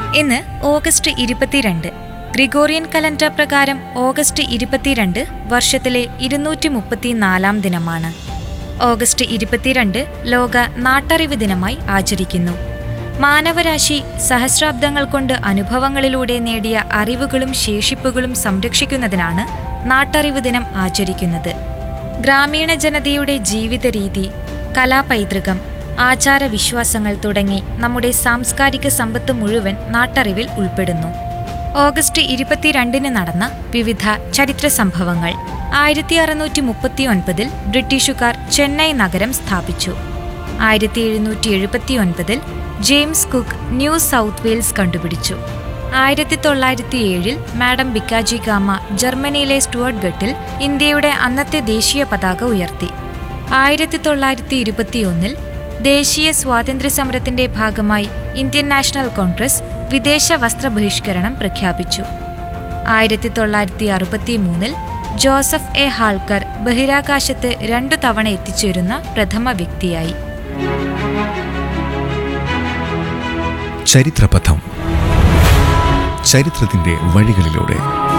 ഇന്ന് ഓഗസ്റ്റ് ഇരുപത്തിരണ്ട് Gregorian calendar പ്രകാരം ഓഗസ്റ്റ് ഇരുപത്തിരണ്ട് വർഷത്തിലെ ഇരുന്നൂറ്റി മുപ്പത്തിനാലാം ദിനമാണ് ഓഗസ്റ്റ് ഇരുപത്തിരണ്ട് ലോക നാട്ടറിവ് ദിനമായി ആചരിക്കുന്നു മാനവരാശി സഹസ്രാബ്ദങ്ങൾ കൊണ്ട് അനുഭവങ്ങളിലൂടെ നേടിയ അറിവുകളും ശേഷിപ്പുകളും സംരക്ഷിക്കുന്നതിനാണ് നാട്ടറിവ് ദിനം ആചരിക്കുന്നത് ഗ്രാമീണ ജനതയുടെ ജീവിത രീതി കലാപൈതൃകം ആചാരവിശ്വാസങ്ങൾ തുടങ്ങി നമ്മുടെ സാംസ്കാരിക സമ്പത്ത് മുഴുവൻ നാട്ടറിവിൽ ഉൾപ്പെടുന്നു ഓഗസ്റ്റ് ഇരുപത്തിരണ്ടിന് നടന്ന വിവിധ ചരിത്ര സംഭവങ്ങൾ ആയിരത്തി അറുന്നൂറ്റി മുപ്പത്തി ഒൻപതിൽ ബ്രിട്ടീഷുകാർ ചെന്നൈ നഗരം സ്ഥാപിച്ചു ആയിരത്തി എഴുന്നൂറ്റി എഴുപത്തി ഒൻപതിൽ James Cook New South Wales കണ്ടുപിടിച്ചു ആയിരത്തി തൊള്ളായിരത്തി ഏഴിൽ മാഡം ബിക്കാജി ഗാമ ജർമ്മനിയിലെ സ്റ്റുവർട്ട് ഗട്ടിൽ ഇന്ത്യയുടെ അന്നത്തെ ദേശീയ പതാക ഉയർത്തി ആയിരത്തി തൊള്ളായിരത്തി ഇരുപത്തിയൊന്നിൽ ദേശീയ സ്വാതന്ത്ര്യ സമരത്തിന്റെ ഭാഗമായി ഇന്ത്യൻ നാഷണൽ കോൺഗ്രസ് വിദേശ വസ്ത്ര ബഹിഷ്കരണം പ്രഖ്യാപിച്ചു ആയിരത്തി തൊള്ളായിരത്തി അറുപത്തി മൂന്നിൽ ജോസഫ് എ ഹാൾക്കർ ബഹിരാകാശത്ത് രണ്ടു തവണ എത്തിച്ചേരുന്ന പ്രഥമ വ്യക്തിയായി ചരിത്രപഥം ചരിത്രത്തിന്റെ വഴികളിലൂടെ